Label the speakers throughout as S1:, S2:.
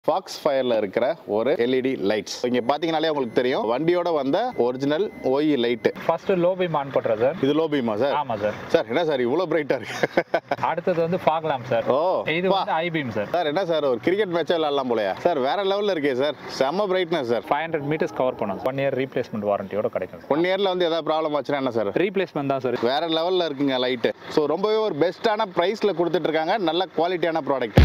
S1: Fox ஃபயர்ல இருக்கிற ஒரு LED lights இங்க பாத்தீங்கனாலே உங்களுக்கு தெரியும் வண்டியோட வந்த original OE light
S2: first low beam on பண்றோம் சார்
S1: இது லோ பீமா சார்
S2: ஆமா சார்
S1: சார் என்ன சார் இவ்வளவு பிரைட்டா இருக்கு
S2: அடுத்தது வந்து fog lamp சார்
S1: ஓ
S2: இது
S1: பா.
S2: வந்து ஐ பீம் சார்
S1: சார் என்ன சார் ஒரு கிரிக்கெட் மேட்சே விளாடலாம் போலயா சார் வேற லெவல்ல இருக்கே சார் செம்ம brightness sir
S2: five hundred metres cover பண்ணும் ஒன் இயர் ரீப்ளேஸ்மெண்ட் வாரண்டியோட கிடைக்கும்
S1: ஒன் இயர்ல வந்து ஏதாவது ப்ராப்ளம் ஆச்சுன்னா என்ன சார்
S2: ரீப்ளேஸ்மெண்ட் தான் சார்
S1: வேற லெவல்ல இருக்குங்க லைட்டு ஸோ ரொம்பவே ஒரு பெஸ்ட்டான ப்ரைஸ்ல கொடுத்துட்டு இருக்காங்க நல்ல குவாலிட்டியான ப்ராடக்ட்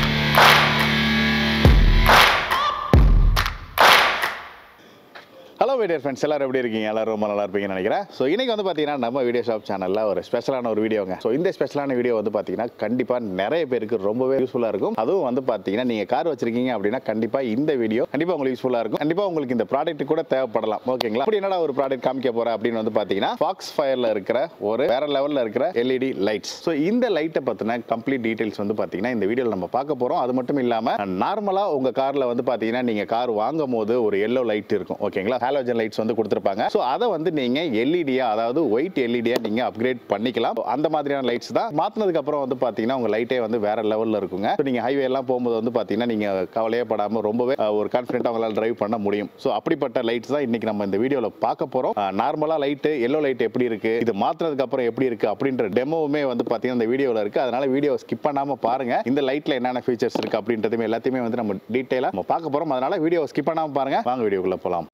S1: ஹலோ வீடியோ ஃப்ரெண்ட்ஸ் எல்லாரும் எப்படி இருக்கீங்க எல்லாரும் ரொம்ப நல்லா இருப்பீங்கன்னு நினைக்கிறேன் ஸோ இன்னைக்கு வந்து பார்த்தீங்கன்னா நம்ம வீடியோ ஷாப் சேனலில் ஒரு ஸ்பெஷலான ஒரு வீடியோங்க ஸோ இந்த ஸ்பெஷலான வீடியோ வந்து பார்த்தீங்கன்னா கண்டிப்பாக நிறைய பேருக்கு ரொம்பவே யூஸ்ஃபுல்லாக இருக்கும் அதுவும் வந்து பார்த்தீங்கன்னா நீங்கள் கார் வச்சிருக்கீங்க அப்படின்னா கண்டிப்பாக இந்த வீடியோ கண்டிப்பாக உங்களுக்கு யூஸ்ஃபுல்லாக இருக்கும் கண்டிப்பாக உங்களுக்கு இந்த ப்ராடக்ட் கூட தேவைப்படலாம் ஓகேங்களா அப்படி என்னடா ஒரு ப்ராடக்ட் காமிக்க போகிறேன் அப்படின்னு வந்து பார்த்தீங்கன்னா ஃபாக்ஸ் ஃபயரில் இருக்கிற ஒரு வேற லெவலில் இருக்கிற எல்இடி லைட்ஸ் ஸோ இந்த லைட்டை பற்றின கம்ப்ளீட் டீடைல்ஸ் வந்து பார்த்தீங்கன்னா இந்த வீடியோவில் நம்ம பார்க்க போகிறோம் அது மட்டும் இல்லாமல் நார்மலாக உங்கள் காரில் வந்து பார்த்தீங்கன்னா நீங்கள் கார் வாங்கும் போது ஒரு எல்லோ லைட் இருக்கும் ஓகேங்களா ஹாலோஜன் லைட்ஸ் வந்து கொடுத்துருப்பாங்க ஸோ அதை வந்து நீங்கள் எல்இடியா அதாவது ஒயிட் எல்இடியா நீங்கள் அப்கிரேட் பண்ணிக்கலாம் அந்த மாதிரியான லைட்ஸ் தான் மாற்றினதுக்கு அப்புறம் வந்து பார்த்தீங்கன்னா உங்கள் லைட்டே வந்து வேற லெவலில் இருக்குங்க ஸோ நீங்கள் ஹைவே எல்லாம் போகும்போது வந்து பார்த்தீங்கன்னா நீங்கள் கவலையே படாமல் ரொம்பவே அஹ், ஒரு கான்ஃபிடென்ட்டாக உங்களால் டிரைவ் பண்ண முடியும் ஸோ அப்படிப்பட்ட லைட்ஸ் தான் இன்னைக்கு நம்ம இந்த வீடியோவில் பார்க்க போகிறோம் நார்மலாக லைட்டு எல்லோ லைட் எப்படி இருக்கு இது மாற்றினதுக்கு அப்புறம் எப்படி இருக்கு அப்படின்ற டெமோவுமே வந்து பார்த்தீங்கன்னா இந்த வீடியோவில் இருக்கு அதனால வீடியோ ஸ்கிப் பண்ணாமல் பாருங்க இந்த லைட்டில் என்னென்ன ஃபீச்சர்ஸ் இருக்கு அப்படின்றதுமே எல்லாத்தையுமே வந்து நம்ம டீட்டெயிலாக நம்ம பார்க்க போகிறோம் அதனால வீடியோ ஸ்கிப் பண்ணாமல் பாருங்க வாங்க வீடியோக்குள்ளே போகலாம்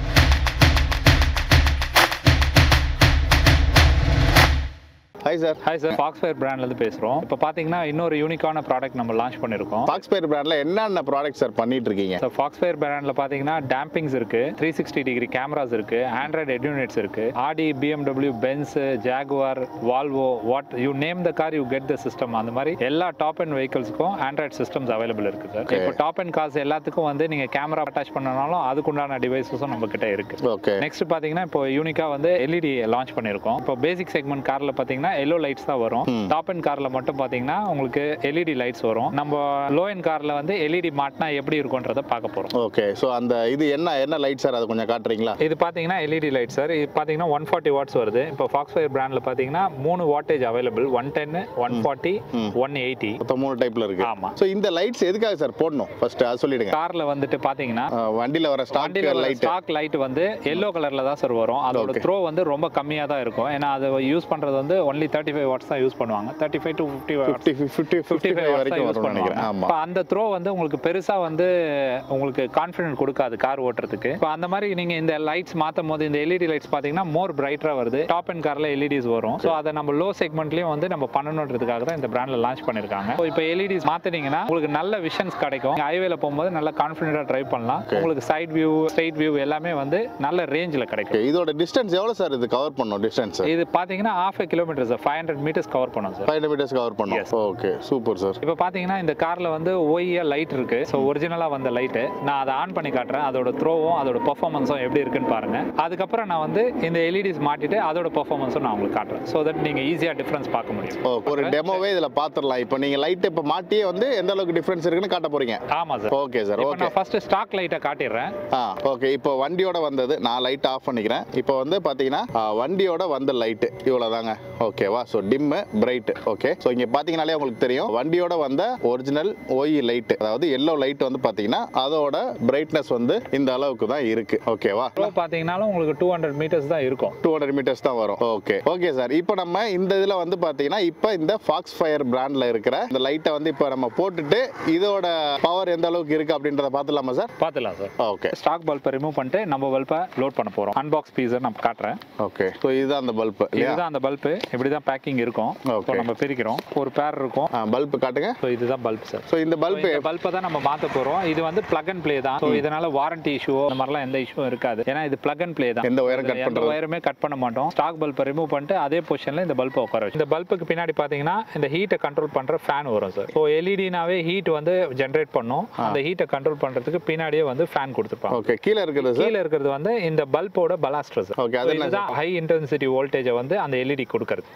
S1: hi sir
S2: hi sir Foxfire பிராண்ட்லேருந்து பேசுகிறோம் இப்போ பார்த்தீங்கன்னா இன்னொரு யூனிக்கான ப்ராடக்ட் நம்ம லான்ச் பண்ணியிருக்கோம்
S1: ஃபாக்ஸ்பயர் பிராண்டில் என்னென்ன ப்ராடக்ட் சார் பண்ணிட்டு இருக்கீங்க
S2: ஸோ ஃபாக்ஸ்ஃபயர் பிராண்டில் பார்த்தீங்கன்னா டேம்பிங்ஸ் இருக்கு த்ரீ சிக்ஸ்டி டிகிரி கேமராஸ் இருக்கு ஆண்ட்ராய்டு எட்யூனிட்ஸ் இருக்கு Audi BMW Benz Jaguar Volvo what you name the car you get the system அந்த மாதிரி எல்லா டாப் அண்ட் வெஹிக்கல்ஸ்க்கும் ஆண்ட்ராய்டு சிஸ்டம்ஸ் அவைலபிள் இருக்கு சார் இப்போ டாப் அண்ட் கார்ஸ் எல்லாத்துக்கும் வந்து நீங்க கேமரா அட்டாச் பண்ணனாலும் அதுக்குண்டான டிவைசஸும் நம்ம கிட்ட இருக்கு
S1: ஓகே
S2: நெக்ஸ்ட் பாத்தீங்கன்னா இப்போ யூனிக்கா வந்து எல்இடி லான்ச் பண்ணிருக்கோம் இப்போ பேசிக் செக்மெண்ட் கார்ல பாத்தீங்கன்னா எல்லோ லைட்ஸ் தான் வரும் டாப் அண்ட் கார்ல மட்டும் பாத்தீங்கன்னா உங்களுக்கு எல்இடி லைட்ஸ் வரும் நம்ம லோ அண்ட் கார்ல வந்து எல்இடி மாட்டினா எப்படி இருக்கும்ன்றத பார்க்க போறோம்
S1: ஓகே ஸோ அந்த இது என்ன என்ன லைட் சார் அதை கொஞ்சம் காட்டுறீங்களா
S2: இது பாத்தீங்கன்னா எல்இடி லைட் சார் இது பாத்தீங்கன்னா ஒன் ஃபார்ட்டி வாட்ஸ் வருது இப்போ ஃபாக்ஸ் ஃபயர் பிராண்ட்ல பாத்தீங்கன்னா மூணு wattage available one ten one forty one eighty
S1: மொத்தம் மூணு டைப்ல இருக்கு
S2: ஆமா
S1: ஸோ இந்த லைட்ஸ் எதுக்காக சார் போடணும் ஃபர்ஸ்ட் அது சொல்லிடுங்க
S2: கார்ல வந்துட்டு பாத்தீங்கன்னா
S1: அஹ் வண்டியில வர ஸ்டாக் லைட்
S2: ஸ்டாக் லைட் வந்து எல்லோ கலர்ல தான் சார் வரும் அதோட
S1: Okay.
S2: த்ரோ வந்து ரொம்ப கம்மியா தான் இருக்கும் ஏன்னா அதை யூஸ் பண்றது வந்து ஒன்லி தேர்ட்டி ஃபைவ் வாட்ஸ் தான் யூஸ் பண்ணுவாங்க thirty five to fifty
S1: fifty fifty fifty five வரைக்கும்
S2: யூஸ்
S1: வரும்னு நினைக்கிறேன்
S2: பண்ணுவாங்க
S1: ஆமா
S2: இப்போ அந்த த்ரோ வந்து உங்களுக்கு பெருசா வந்து உங்களுக்கு கான்ஃபிடென்ட் கொடுக்காது கார் ஓட்டுறதுக்கு இப்போ அந்த மாதிரி நீங்க இந்த லைட்ஸ் மாத்தும் போது இந்த எல்இடி லைட்ஸ் பாத்தீங்கன்னா மோர் பிரைட்டரா வருது டாப் அண்ட் கார்ல எல்இடிஸ் வரும் ஸோ அதை நம்ம லோ செக்மெண்ட்லயும் வந்து நம்ம பண்ணணுன்றதுக்காக தான் இந்த பிராண்ட்ல லான்ச் பண்ணிருக்காங்க So, இப்போ எல்இடிஸ் மாத்தினீங்கன்னா உங்களுக்கு நல்ல விஷன்ஸ் கிடைக்கும் ஹைவேல போகும்போது நல்லா கான்ஃபிடென்ட்டா டிரைவ் பண்ணலாம் உங்களுக்கு சைட் வியூ ஸ்ட்ரைட் வியூ எல்லாமே வந்து நல்ல ரேஞ்சில் கிடைக்கும்
S1: Okay, இதோட டிஸ்டன்ஸ் எவ்வளவு சார் இது கவர் பண்ணும் டிஸ்டன்ஸ்
S2: இது பாத்தீங்கன்னா half kilometre sir five hundred metres cover பண்ணும் சார்
S1: ஃபைவ் மீட்டர்ஸ் கவர் பண்ணும் ஓகே சூப்பர் சார்
S2: இப்போ பார்த்தீங்கன்னா இந்த காரில் வந்து ஓஇஏ லைட் இருக்கு ஸோ ஒரிஜினலாக வந்த லைட்டு நான் அதை ஆன் பண்ணி காட்டுறேன் அதோட த்ரோவும் அதோட பெர்ஃபார்மன்ஸும் எப்படி இருக்குன்னு பாருங்க அதுக்கப்புறம் நான் வந்து இந்த எல்இடிஸ் மாட்டிட்டு அதோட பெர்ஃபார்மன்ஸும் நான் உங்களுக்கு காட்டுறேன் ஸோ தட் நீங்கள் ஈஸியாக டிஃப்ரென்ஸ் பார்க்க முடியும்
S1: ஒரு டெமோவே இதுல பாத்துடலாம் இப்போ நீங்க லைட் இப்போ மாட்டியே வந்து எந்த அளவுக்கு டிஃபரன்ஸ் இருக்குன்னு காட்ட போறீங்க
S2: ஆமாம் சார்
S1: ஓகே சார்
S2: இப்போ
S1: ஓகே
S2: நான் ஃபர்ஸ்ட் ஸ்டாக் லைட்டை காட்டிடுறேன்
S1: ஆ ஓகே இப்போ வண்டியோட வந்தது நான் லைட் ஆஃப் பண்ணிக்கிறேன் இப்போ வந்து பார்த்தீங்கன்னா ஆ, வண்டியோட வந்த லைட்டு இவ்வளோதாங்க ஓகேவா so dim bright okay so இங்கே பார்த்தீங்கனாலே உங்களுக்கு தெரியும் வண்டியோட வந்த ஒரிஜினல் ஓஇ லைட்டு அதாவது எல்லோ லைட் வந்து பார்த்தீங்கன்னா அதோட பிரைட்னஸ் வந்து இந்த அளவுக்கு தான் இருக்கு ஓகேவா
S2: த்ரோ பார்த்தீங்கன்னாலும் உங்களுக்கு டூ ஹண்ட்ரட் மீட்டர்ஸ் தான் இருக்கும்
S1: டூ ஹண்ட்ரட் மீட்டர்ஸ் தான் வரும் ஓகே ஓகே சார் இப்போ நம்ம இந்த இதில் வந்து பார்த்தீங்கன்னா இப்போ இந்த ஃபாக்ஸ் ஃபயர் பிராண்டில் இருக்கிற இந்த லைட்டை வந்து இப்போ நம்ம போட்டுட்டு இதோட பவர் எந்த அளவுக்கு இருக்கு அப்படின்றத பார்த்துலாமா சார்
S2: பார்த்துலாம் சார்
S1: ஓகே
S2: ஸ்டாக் பல்பை ரிமூவ் பண்ணிட்டு நம்ம பல்பை லோட் பண்ண போகிறோம் அன்பாக்ஸ் பீஸை நான் காட்டுறேன்
S1: ஓகே ஸோ இதுதான் அந்த பல்ப் இல்லையா
S2: இதுதான் அந்த பல்பு இப்படி தான் பேக்கிங் இருக்கும்
S1: Okay.
S2: ஸோ நம்ம பிரிக்கிறோம் ஒரு பேர் இருக்கும்
S1: பல்ப் காட்டுங்க
S2: ஸோ இதுதான் பல்ப் சார்
S1: ஸோ இந்த பல்ப்
S2: இந்த பல்பை தான் நம்ம மாத்த போறோம் இது வந்து பிளக் அண்ட் ப்ளே தான் ஸோ இதனால வாரண்டி இஷ்யூ அந்த மாதிரிலாம் எந்த இஷ்யூ இருக்காது ஏன்னா இது பிளக் அண்ட் ப்ளே தான்
S1: எந்த ஒயரும் கட்
S2: எந்த
S1: பண்றது
S2: ஒயருமே கட் பண்ண மாட்டோம் ஸ்டாக் பல்பை ரிமூவ் பண்ணிட்டு அதே பொசிஷன்ல இந்த பல்பை உட்கார வச்சு இந்த பல்புக்கு பின்னாடி பாத்தீங்கன்னா இந்த ஹீட்டை கண்ட்ரோல் பண்ற ஃபேன் வரும் சார் ஸோ எல்இடினாவே ஹீட் வந்து ஜென்ரேட் பண்ணும் அந்த ஹீட்டை கண்ட்ரோல் பண்றதுக்கு பின்னாடியே வந்து ஃபேன் கொடுத்துருப்பாங்க
S1: ஓகே கீழே இருக்குது சார்
S2: கீழே இருக்கிறது வந்து இந்த பல்போட பலாஸ்டர் சார்
S1: ஓகே அது என்ன
S2: இதுதான் ஹை இன்டென்சிட்டி வோல்டேஜை வந்து அந்த எல்இடி கொடுக்கறது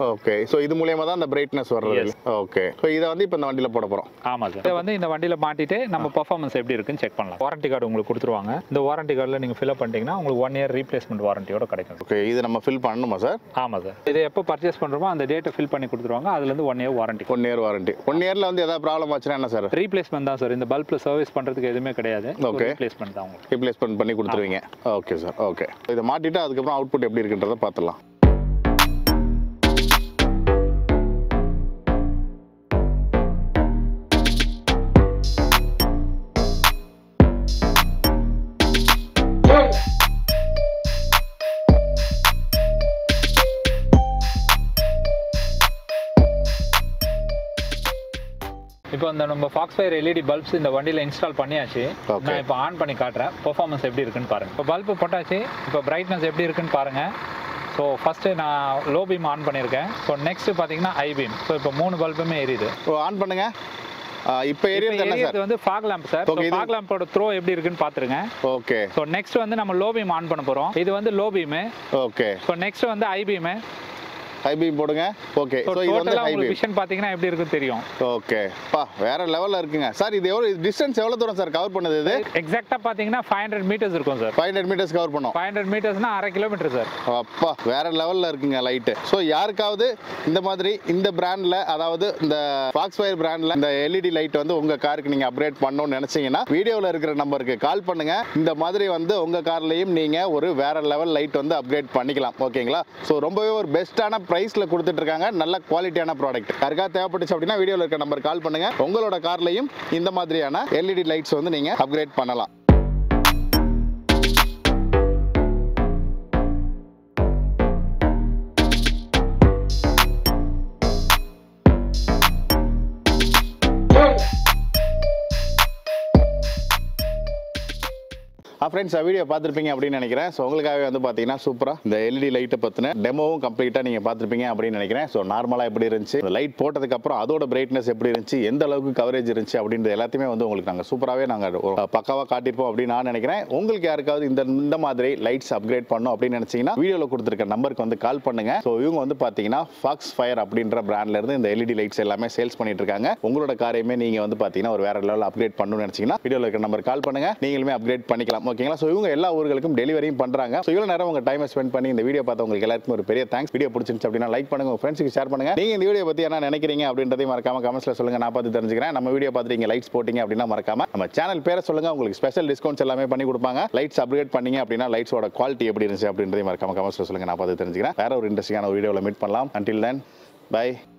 S1: ஓகே ஸோ இது மூலியமா தான் அந்த பிரைட்னஸ் வர்றது ஓகே ஸோ இதை வந்து இப்போ இந்த வண்டியில் போட போகிறோம்
S2: ஆமா சார் இதை வந்து இந்த வண்டியில மாட்டிட்டு நம்ம பெர்ஃபார்மன்ஸ் எப்படி இருக்குன்னு செக் பண்ணலாம் வாரண்டி கார்டு உங்களுக்கு கொடுத்துருவாங்க இந்த வாரண்டி கார்டில் நீங்க ஃபில்அப் பண்ணிட்டீங்கன்னா உங்களுக்கு ஒன் இயர் ரீப்ளேஸ்மெண்ட் வாரண்டியோட கிடைக்கும்
S1: ஓகே இது நம்ம ஃபில் பண்ணணுமா சார்
S2: ஆமா சார் இது எப்போ பர்ச்சேஸ் பண்றோமோ அந்த டேட்டை ஃபில் பண்ணி கொடுத்துருவாங்க அதுல இருந்து one year warranty
S1: one year warranty one இயரில் வந்து எதாவது ப்ராப்ளம் ஆச்சுன்னா என்ன சார்
S2: ரீப்ளேஸ்மெண்ட் தான் சார் இந்த பல்ப்ல சர்வீஸ் பண்றதுக்கு எதுவுமே கிடையாது
S1: Okay.
S2: ரீப்ளேஸ்மெண்ட் தான் உங்களுக்கு
S1: ரீப்ளேஸ்மெண்ட் பண்ணி கொடுத்துருவீங்க ஓகே சார் ஓகே இதை மாட்டிட்டு அதுக்கப்புறம் அவுட்புட் எப்படி இருக்குன்றதை பார்த்துலாம்
S2: இப்போ இந்த நம்ம ஃபாக்ஸ் ஃபயர் எல்இடி பல்ப்ஸ் இந்த வண்டியில் இன்ஸ்டால் பண்ணியாச்சு
S1: Okay.
S2: நான் இப்போ ஆன் பண்ணி காட்டுறேன் பெர்ஃபார்மன்ஸ் எப்படி இருக்குன்னு பாருங்க இப்போ பல்பு போட்டாச்சு இப்போ பிரைட்னஸ் எப்படி இருக்குன்னு பாருங்க ஸோ ஃபஸ்ட்டு நான் லோ பீம் ஆன் பண்ணியிருக்கேன் ஸோ நெக்ஸ்ட் பார்த்தீங்கன்னா ஐ பீம் ஸோ இப்போ மூணு பல்புமே எரியுது
S1: ஓ ஆன் பண்ணுங்க இப்போ ஏரியா தானே
S2: எரியது
S1: சார்
S2: வந்து ஃபாக் லேம்ப் சார்
S1: Okay, இது-
S2: ஃபாக் லேம்போட த்ரோ எப்படி இருக்குன்னு பார்த்துருங்க
S1: ஓகே
S2: ஸோ நெக்ஸ்ட் வந்து நம்ம லோ பீம் ஆன் பண்ண போகிறோம் இது வந்து low beam
S1: okay
S2: so next வந்து ஐ பீமு
S1: ஹை பீம் போடுங்க ஓகே
S2: ஸோ
S1: ஸோ இது வந்து
S2: டோட்டலாக
S1: ஹை
S2: உங்களுக்கு
S1: பீம்
S2: விஷன் பார்த்தீங்கன்னா எப்படி இருக்குன்னு தெரியும்
S1: ஓகே பா வேற லெவலில் இருக்குங்க சார் இது எவ்வளோ டிஸ்டன்ஸ் எவ்வளோ தூரம் சார் கவர் பண்ணுது இது
S2: எக்ஸாக்டாக பார்த்தீங்கன்னா ஃபைவ் ஹண்ட்ரட் மீட்டர்ஸ் இருக்கும் sir
S1: five hundred metres cover பண்ணோம்
S2: ஃபைவ் ஹண்ட்ரட் மீட்டர்ஸ்னா அரை கிலோமீட்டர் சார்
S1: அப்பா வேற லெவலில் இருக்குங்க லைட்டு ஸோ யாருக்காவது இந்த மாதிரி இந்த பிராண்டில் அதாவது இந்த ஃபாக்ஸ் ஃபயர் பிராண்டில் இந்த எல்இடி லைட் வந்து உங்கள் காருக்கு நீங்கள் அப்கிரேட் பண்ணணும்னு நினச்சிங்கன்னா வீடியோவில் இருக்கிற நம்பருக்கு கால் பண்ணுங்க இந்த மாதிரி வந்து உங்கள் கார்லையும் நீங்கள் ஒரு வேற லெவல் லைட் வந்து அப்கிரேட் பண்ணிக்கலாம் ஓகேங்களா ஸோ ரொம்பவே ஒரு பெஸ்ட்டான ப்ரைஸில் கொடுத்துட்டு இருக்காங்க நல்ல குவாலிட்டியான ப்ராடக்ட் யாருக்கா தேவைப்பட்டுச்சு அப்படின்னா வீடியோவில் இருக்கிற நம்பர் கால் பண்ணுங்க உங்களோட கார்லையும் இந்த மாதிரியான எல்இடி லைட்ஸ் வந்து நீங்கள் அப்கிரேட் பண்ணலாம் ஃப்ரெண்ட்ஸ் வீடியோ பார்த்துருப்பீங்க அப்படின்னு நினைக்கிறேன் ஸோ உங்களுக்காகவே வந்து பார்த்தீங்கன்னா சூப்பராக இந்த எல்இடி லைட்டை பற்றின டெமோவும் கம்ப்ளீட்டாக நீங்கள் பார்த்துருப்பீங்க அப்படின்னு நினைக்கிறேன் ஸோ நார்மலாக எப்படி இருந்துச்சு இந்த லைட் போட்டதுக்கப்புறம் அதோட பிரைட்னஸ் எப்படி இருந்துச்சு எந்த அளவுக்கு கவரேஜ் இருந்துச்சு அப்படின்றது எல்லாத்தையுமே வந்து உங்களுக்கு நாங்கள் சூப்பராகவே நாங்கள் பக்காவாக காட்டியிருப்போம் அப்படின்னு நான் நினைக்கிறேன் உங்களுக்கு யாருக்காவது இந்த இந்த மாதிரி லைட்ஸ் அப்கிரேட் பண்ணும் அப்படின்னு நினச்சிங்கன்னா வீடியோவில் கொடுத்துருக்க நம்பருக்கு வந்து கால் பண்ணுங்க ஸோ இவங்க வந்து பார்த்தீங்கன்னா ஃபாக்ஸ் ஃபயர் அப்படின்ற பிராண்ட்ல இருந்து இந்த எல்இடி லைட்ஸ் எல்லாமே சேல்ஸ் பண்ணிட்டு இருக்காங்க உங்களோட காரையுமே நீங்க வந்து பார்த்தீங்கன்னா ஒரு வேற லெவல் அப்கிரேட் பண்ணணும்னு நினைச்சீங்கன்னா வீடியோவில் இருக்கிற நம்பர் கால் பண்ணுங்க நீங்களுமே அப்கிரேட் பண்ணிக்கலாம் ஓகேங்களா ஸோ இவங்க எல்லா ஊர்களுக்கும் டெலிவரியும் பண்றாங்க ஸோ இவ்வளோ நேரம் உங்க டைமை ஸ்பெண்ட் பண்ணி இந்த வீடியோ பார்த்தவங்களுக்கு எல்லாருக்கும் ஒரு பெரிய தேங்க்ஸ் வீடியோ பிடிச்சிருந்துச்சு அப்படின்னா லைக் பண்ணுங்க உங்க ஃப்ரெண்ட்ஸுக்கு ஷேர் பண்ணுங்க நீங்க இந்த வீடியோ பத்தி என்ன நினைக்கிறீங்க அப்படின்றதையும் மறக்காம கமெண்ட்ஸ்ல சொல்லுங்க நான் பார்த்து தெரிஞ்சுக்கிறேன் நம்ம வீடியோ பார்த்து நீங்க லைக்ஸ் போட்டீங்க அப்படின்னா மறக்காம நம்ம சேனல் பேரை சொல்லுங்க உங்களுக்கு ஸ்பெஷல் டிஸ்கவுண்ட்ஸ் எல்லாமே பண்ணி கொடுப்பாங்க லைட்ஸ் அப்கிரேட் பண்ணீங்க அப்படின்னா லைட்ஸோட குவாலிட்டி எப்படி இருந்துச்சு அப்படின்றதையும் மறக்காம கமெண்ட்ஸ்ல சொல்லுங்க நான் பார்த்து தெரிஞ்சுக்கிறேன் வேற ஒரு இன்ட்ரெஸ்டிங்கான வீடியோவில் மீட் பண்ணலாம் until then bye